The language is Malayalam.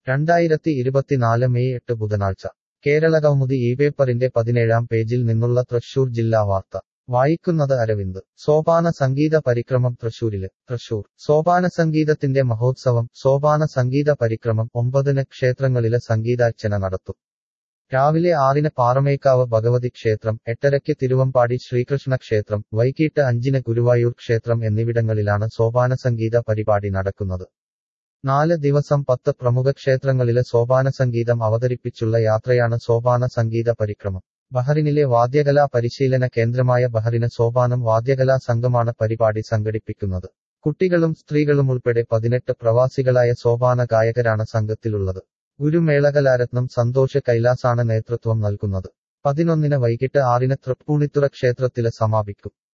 രണ്ടായിരത്തി ഇരുപത്തിനാല് മെയ് എട്ട് ബുധനാഴ്ച കേരളകൗമുദി ഈ പേപ്പറിന്റെ പതിനേഴാം പേജിൽ നിന്നുള്ള തൃശൂർ ജില്ലാ വാർത്ത വായിക്കുന്നത് അരവിന്ദ് സോപാന സംഗീത പരിക്രമം തൃശൂരില് തൃശൂർ സോപാന സംഗീതത്തിന്റെ മഹോത്സവം സോപാന സംഗീത പരിക്രമം ഒമ്പതിന് ക്ഷേത്രങ്ങളില് സംഗീതാർച്ചന നടത്തും രാവിലെ ആറിന് പാറമേക്കാവ് ഭഗവതി ക്ഷേത്രം എട്ടരയ്ക്ക് തിരുവമ്പാടി ശ്രീകൃഷ്ണ ക്ഷേത്രം വൈകിട്ട് അഞ്ചിന് ഗുരുവായൂർ ക്ഷേത്രം എന്നിവിടങ്ങളിലാണ് സോപാന സംഗീത പരിപാടി നടക്കുന്നത് നാല് ദിവസം പത്ത് പ്രമുഖ ക്ഷേത്രങ്ങളിലെ സോപാന സംഗീതം അവതരിപ്പിച്ചുള്ള യാത്രയാണ് സോപാന സംഗീത പരിക്രമം ബഹറിനിലെ വാദ്യകലാ പരിശീലന കേന്ദ്രമായ ബഹറിന് സോപാനം വാദ്യകലാ സംഘമാണ് പരിപാടി സംഘടിപ്പിക്കുന്നത് കുട്ടികളും സ്ത്രീകളും ഉൾപ്പെടെ പതിനെട്ട് പ്രവാസികളായ സോപാന ഗായകരാണ് സംഘത്തിലുള്ളത് ഗുരുമേളകലാരത്നം സന്തോഷ് കൈലാസാണ് നേതൃത്വം നൽകുന്നത് പതിനൊന്നിന് വൈകിട്ട് ആറിന് തൃപ്പൂണിത്തുറ ക്ഷേത്രത്തില് സമാപിക്കും